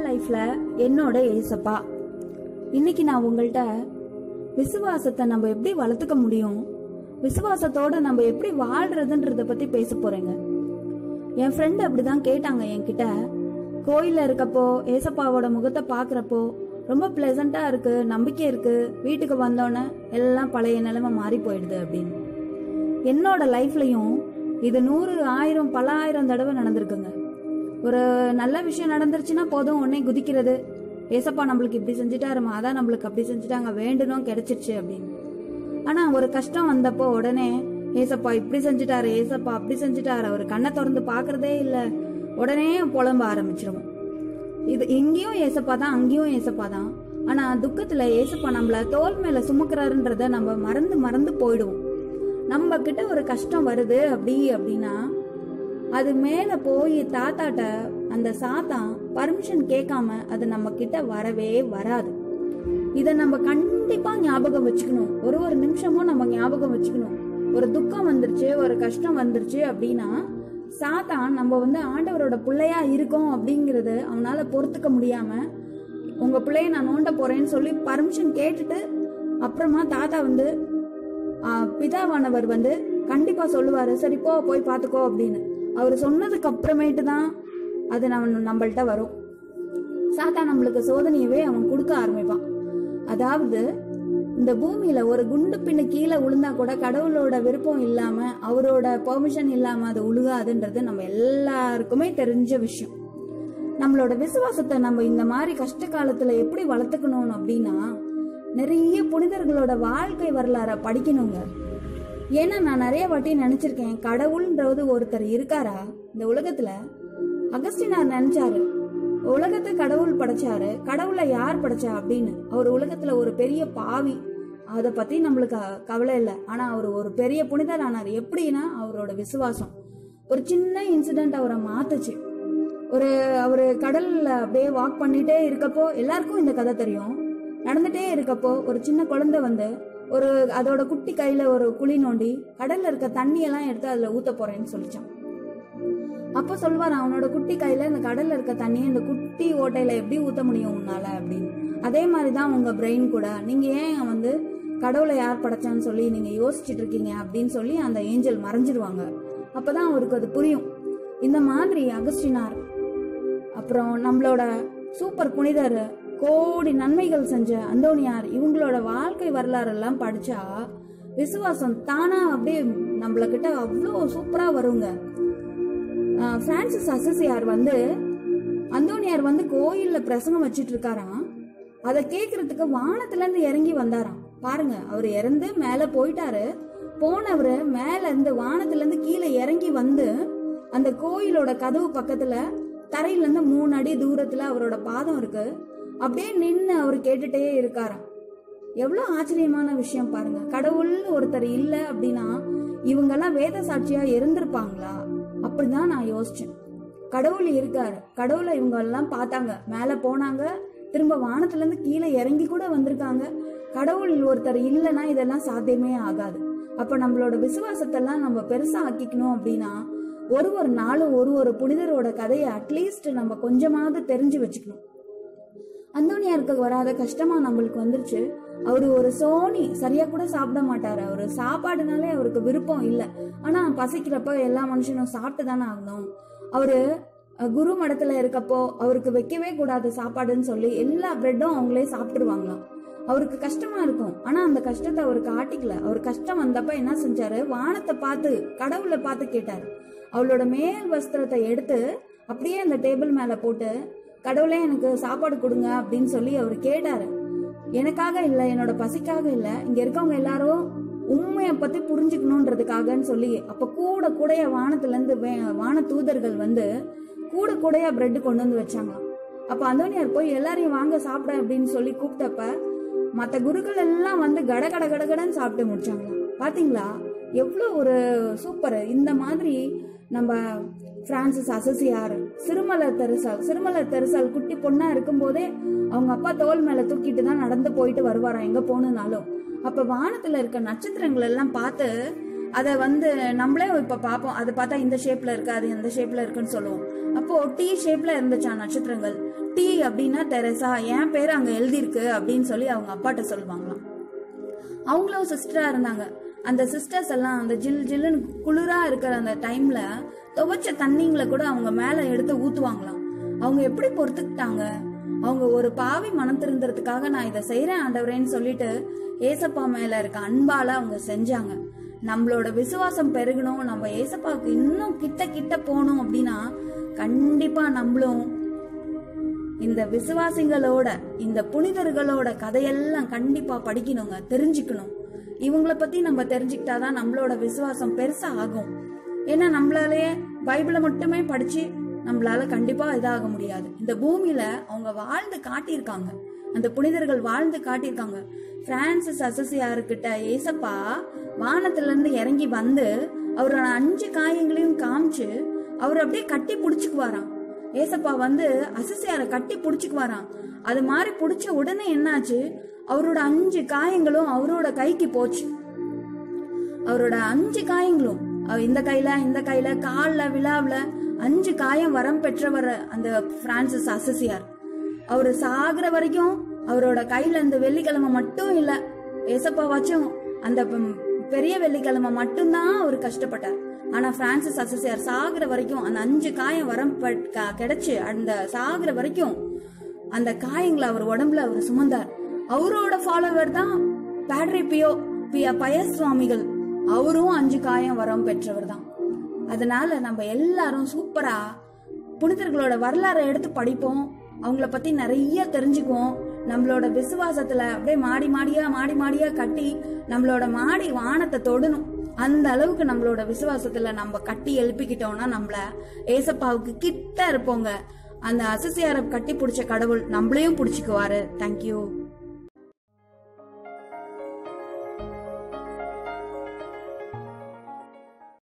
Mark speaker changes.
Speaker 1: லைஃப்ல என்னோட ஏசப்பா இன்னைக்கு நான் உங்கள்கிட்ட விசுவாசத்தை நம்ம எப்படி வளர்த்துக்க முடியும் விசுவாசத்தோட நம்ம எப்படி வாழ்றதுன்றத பத்தி பேச போறேங்க என் ஃப்ரெண்ட் அப்படிதான் கேட்டாங்க என்கிட்ட கோயில்ல இருக்கப்போ ஏசப்பாவோட முகத்தை பாக்குறப்போ ரொம்ப பிளசண்டா இருக்கு நம்பிக்கை இருக்கு வீட்டுக்கு வந்தோன்னே எல்லாம் பழைய நிலைமை மாறி போயிடுது அப்படின்னு என்னோட லைஃப்லயும் இது நூறு ஆயிரம் பல ஆயிரம் தடவை நடந்திருக்குங்க ஒரு நல்ல விஷயம் நடந்துருச்சுன்னா போதும் உடனே குதிக்கிறது ஏசப்பா நம்மளுக்கு இப்படி செஞ்சுட்டாருமா அதான் நம்மளுக்கு அப்படி செஞ்சுட்டாங்க வேண்டணும் கிடைச்சிருச்சு அப்படின்னு ஆனா ஒரு கஷ்டம் வந்தப்போ உடனே ஏசப்பா இப்படி செஞ்சுட்டாரு ஏசப்பா அப்படி செஞ்சுட்டாரு அவர் கண்ணை திறந்து பாக்குறதே இல்ல உடனே புலம்ப ஆரம்பிச்சிருவோம் இது இங்கேயும் ஏசப்பா தான் அங்கேயும் ஏசப்பா தான் ஆனா துக்கத்துல ஏசப்பா நம்மள தோல் மேல சுமக்கிறாருன்றத நம்ம மறந்து மறந்து போயிடுவோம் நம்ம கிட்ட ஒரு கஷ்டம் வருது அப்படி அப்படின்னா அது மேல போய் தாத்தாட்ட அந்த சாத்தான் பர்மிஷன் கேட்காம அது நம்ம கிட்ட வரவே வராது இத நம்ம கண்டிப்பா ஞாபகம் வச்சுக்கணும் ஒரு ஒரு நிமிஷமும் நம்ம ஞாபகம் வச்சுக்கணும் ஒரு துக்கம் வந்துருச்சு ஒரு கஷ்டம் வந்துருச்சு அப்படின்னா சாத்தான் நம்ம வந்து ஆண்டவரோட பிள்ளையா இருக்கோம் அப்படிங்கறது அவனால பொறுத்துக்க முடியாம உங்க பிள்ளைய நான் நோண்ட போறேன்னு சொல்லி பர்மிஷன் கேட்டுட்டு அப்புறமா தாத்தா வந்து ஆ, பிதாவானவர் வந்து கண்டிப்பா சொல்லுவாரு சரி போ போய் பாத்துக்கோ அப்படின்னு அவர் சொன்னதுக்கு அப்புறமேட்டு தான் அது நம்ம நம்மள்ட்ட வரும் சாத்தா நம்மளுக்கு சோதனையவே அவன் கொடுக்க ஆரம்பிப்பான் அதாவது இந்த பூமியில ஒரு குண்டு பின்னு கீழே விழுந்தா கூட கடவுளோட விருப்பம் இல்லாம அவரோட பெர்மிஷன் இல்லாம அது உழுகாதுன்றது நம்ம எல்லாருக்குமே தெரிஞ்ச விஷயம் நம்மளோட விசுவாசத்தை நம்ம இந்த மாதிரி கஷ்ட காலத்துல எப்படி வளர்த்துக்கணும் அப்படின்னா நிறைய புனிதர்களோட வாழ்க்கை வரலாற படிக்கணுங்க ஏன்னா நான் நிறைய வாட்டி நினைச்சிருக்கேன் கடவுள்ன்றது ஒருத்தர் இருக்காரா இந்த உலகத்துல அகஸ்டினார் நினைச்சாரு உலகத்தை கடவுள் படைச்சாரு கடவுளை யார் படைச்சா அப்படின்னு அவர் உலகத்துல ஒரு பெரிய பாவி அதை பத்தி நம்மளுக்கு அ- கவலை இல்லை ஆனா அவர் ஒரு பெரிய புனிதர் ஆனார் எப்படின்னா அவரோட விசுவாசம் ஒரு சின்ன இன்சிடென்ட் அவரை மாத்துச்சு ஒரு அவரு கடல்ல அப்படியே வாக் பண்ணிட்டே இருக்கப்போ எல்லாருக்கும் இந்த கதை தெரியும் நடந்துட்டே இருக்கப்போ ஒரு சின்ன குழந்தை வந்து ஒரு அதோட குட்டி கையில ஒரு குழி நோண்டி கடல்ல இருக்க தண்ணியெல்லாம் எடுத்து அதுல ஊத்த போறேன்னு சொல்லிச்சான் அப்ப சொல்வார் அவனோட குட்டி கையில இந்த கடல்ல இருக்க தண்ணியை இந்த குட்டி ஓட்டையில எப்படி ஊத்த முடியும் உன்னால அப்படின்னு அதே மாதிரிதான் உங்க பிரெயின் கூட நீங்க ஏன் வந்து கடவுளை யார் படைச்சான்னு சொல்லி நீங்க யோசிச்சுட்டு இருக்கீங்க அப்படின்னு சொல்லி அந்த ஏஞ்சல் மறைஞ்சிருவாங்க அப்பதான் அவருக்கு அது புரியும் இந்த மாதிரி அகஸ்டினார் அப்புறம் நம்மளோட சூப்பர் புனிதர் கோடி நன்மைகள் செஞ்ச அந்தோனியார் இவங்களோட வாழ்க்கை வரலாறு எல்லாம் படிச்சா விசுவாசம் தானா அப்படியே நம்மள கிட்ட அவ்வளோ சூப்பரா வருங்க ஆஹ் பிரான்சிஸ் அசசியார் வந்து அந்தோனியார் வந்து கோயில்ல பிரசங்கம் வச்சிட்டு இருக்காராம் அதை கேக்குறதுக்கு வானத்துல இருந்து இறங்கி வந்தாராம் பாருங்க அவர் இறந்து மேல போயிட்டாரு போனவரு மேல இருந்து வானத்துல இருந்து கீழே இறங்கி வந்து அந்த கோயிலோட கதவு பக்கத்துல தரையில இருந்து மூணு அடி தூரத்துல அவரோட பாதம் இருக்கு அப்படியே நின்னு அவர் கேட்டுட்டே இருக்காராம் எவ்வளவு ஆச்சரியமான விஷயம் பாருங்க கடவுள்னு ஒருத்தர் இல்ல அப்படின்னா இவங்கெல்லாம் வேத சாட்சியா இருந்திருப்பாங்களா அப்படிதான் நான் யோசிச்சேன் கடவுள் இருக்காரு கடவுளை இவங்க எல்லாம் பார்த்தாங்க மேல போனாங்க திரும்ப வானத்துல இருந்து கீழே இறங்கி கூட வந்திருக்காங்க கடவுள் ஒருத்தர் இல்லைன்னா இதெல்லாம் சாத்தியமே ஆகாது அப்ப நம்மளோட விசுவாசத்தெல்லாம் நம்ம பெருசா ஆக்கிக்கணும் அப்படின்னா ஒரு ஒரு நாளும் ஒரு ஒரு புனிதரோட கதையை அட்லீஸ்ட் நம்ம கொஞ்சமாவது தெரிஞ்சு வச்சுக்கணும் அந்தோனியாருக்கு வராத கஷ்டமா நம்மளுக்கு வந்துருச்சு அவரு ஒரு சோனி சரியா கூட சாப்பிட மாட்டாரு அவரு சாப்பாடுனாலே அவருக்கு விருப்பம் இல்ல ஆனா பசிக்கிறப்ப எல்லா மனுஷனும் சாப்பிட்டு தானே ஆகணும் அவரு அஹ், குரு மடத்துல இருக்கப்போ அவருக்கு வைக்கவே கூடாது சாப்பாடுன்னு சொல்லி எல்லா பிரெட்டும் அவங்களே சாப்பிட்டுருவாங்களாம் அவருக்கு கஷ்டமா இருக்கும் ஆனா அந்த கஷ்டத்தை அவர் காட்டிக்கல அவர் கஷ்டம் வந்தப்ப என்ன செஞ்சாரு வானத்தை பார்த்து கடவுளை பார்த்து கேட்டாரு அவளோட மேல் வஸ்திரத்தை எடுத்து அப்படியே அந்த டேபிள் மேல போட்டு கடவுளே எனக்கு சாப்பாடு கொடுங்க அப்படின்னு சொல்லி அவர் கேட்டாரு எனக்காக இல்ல என்னோட பசிக்காக இல்ல இங்க இருக்கவங்க எல்லாரும் உண்மையை பத்தி புரிஞ்சுக்கணுன்றதுக்காகன்னு சொல்லி அப்ப கூட கூடைய வானத்துல இருந்து வே- வான தூதர்கள் வந்து கூட கூடையா பிரெட் கொண்டு வந்து வச்சாங்களாம் அப்ப அந்தோனியார் போய் எல்லாரையும் வாங்க சாப்பிட அப்படின்னு சொல்லி கூப்பிட்டப்ப மத்த குருக்கள் எல்லாம் வந்து கட கட கடகடன்னு சாப்பிட்டு முடிச்சாங்களாம் பாத்தீங்களா எவ்வளவு ஒரு சூப்பர் இந்த மாதிரி நம்ம பிரான்சிஸ் அசசியார் சிறுமலர் தெருசால் சிறுமலர் தெருசால் குட்டி பொண்ணா இருக்கும்போதே அவங்க அப்பா தோல் மேல தூக்கிட்டு தான் நடந்து போயிட்டு வருவாராம் எங்க போகணும்னாலும் அப்ப வானத்துல இருக்க நட்சத்திரங்கள் எல்லாம் பார்த்து அதை வந்து நம்மளே இப்ப பார்ப்போம் அதை பார்த்தா இந்த ஷேப்ல இருக்கு அது இந்த ஷேப்ல இருக்குன்னு சொல்லுவோம் அப்போ டி ஷேப்ல இருந்துச்சா நட்சத்திரங்கள் டி அப்படின்னா தெரசா என் பேர் அங்க எழுதியிருக்கு அப்படின்னு சொல்லி அவங்க அப்பாட்ட சொல்லுவாங்களாம் அவங்களும் சிஸ்டரா இருந்தாங்க அந்த சிஸ்டர்ஸ் எல்லாம் அந்த ஜில் ஜில்லுன்னு குளிரா இருக்கிற அந்த டைம்ல துவைச்ச தண்ணிங்களை கூட அவங்க மேல எடுத்து ஊத்துவாங்களாம் அவங்க எப்படி பொறுத்துக்கிட்டாங்க அவங்க ஒரு பாவி மனம் திருந்துறதுக்காக நான் இதை செய்யறேன் ஆண்டவரேன்னு சொல்லிட்டு ஏசப்பா மேல இருக்க அன்பால அவங்க செஞ்சாங்க நம்மளோட விசுவாசம் பெருகணும் நம்ம ஏசப்பாவுக்கு இன்னும் கிட்ட கிட்ட போகணும் அப்படின்னா கண்டிப்பா நம்மளும் இந்த விசுவாசிகளோட இந்த புனிதர்களோட கதையெல்லாம் கண்டிப்பா படிக்கணுங்க தெரிஞ்சுக்கணும் இவங்கள பத்தி நம்ம தெரிஞ்சுக்கிட்டாதான் நம்மளோட விசுவாசம் பெருசா ஆகும் ஏன்னா நம்மளாலேயே பைபிளை மட்டுமே படிச்சு நம்மளால கண்டிப்பா இதாக முடியாது இந்த பூமியில அவங்க வாழ்ந்து காட்டியிருக்காங்க அந்த புனிதர்கள் வாழ்ந்து காட்டியிருக்காங்க பிரான்சிஸ் அசசியாருக்கிட்ட ஏசப்பா வானத்துல இருந்து இறங்கி வந்து அவரோட அஞ்சு காயங்களையும் காமிச்சு அவர் அப்படியே கட்டி புடிச்சுக்குவாராம் ஏசப்பா வந்து அசசியார கட்டி புடிச்சுக்குவாராம் அது மாதிரி புடிச்ச உடனே என்னாச்சு அவரோட அஞ்சு காயங்களும் அவரோட கைக்கு போச்சு அவரோட அஞ்சு காயங்களும் அவ இந்த கையில இந்த கையில கால்ல விழாவுல அஞ்சு காயம் வரம் பெற்றவர் அந்த பிரான்சிஸ் அசசியார் அவரு சாகுற வரைக்கும் அவரோட கையில இந்த வெள்ளிக்கிழமை மட்டும் இல்ல ஏசப்பாவாச்சும் அந்த ம், பெரிய வெள்ளிக்கிழமை மட்டும்தான் அவர் கஷ்டப்பட்டார் ஆனா பிரான்சிஸ் அசசியார் சாகுற வரைக்கும் அந்த அஞ்சு காயம் வரம் பெ- க- கிடைச்சு அந்த சாகுற வரைக்கும் அந்த காயங்களை அவர் உடம்புல அவர் சுமந்தார் அவரோட ஃபாலோவர் தான் பேட்ரி பியோ பிய பயஸ் சுவாமிகள் அவரும் அஞ்சு காயம் வரம் பெற்றவர் தான் அதனால நம்ம எல்லாரும் சூப்பரா புனிதர்களோட வரலாறை எடுத்து படிப்போம் அவங்கள பத்தி நிறைய தெரிஞ்சுக்குவோம் நம்மளோட விசுவாசத்துல அப்படியே மாடி மாடியா மாடி மாடியா கட்டி நம்மளோட மாடி வானத்தை தொடணும் அந்த அளவுக்கு நம்மளோட விசுவாசத்துல நம்ம கட்டி எழுப்பிக்கிட்டோம்னா நம்மள ஏசப்பாவுக்கு கிட்ட இருப்போங்க அந்த அசசியார கட்டி பிடிச்ச கடவுள் நம்மளையும் பிடிச்சிக்குவாரு தேங்க்யூ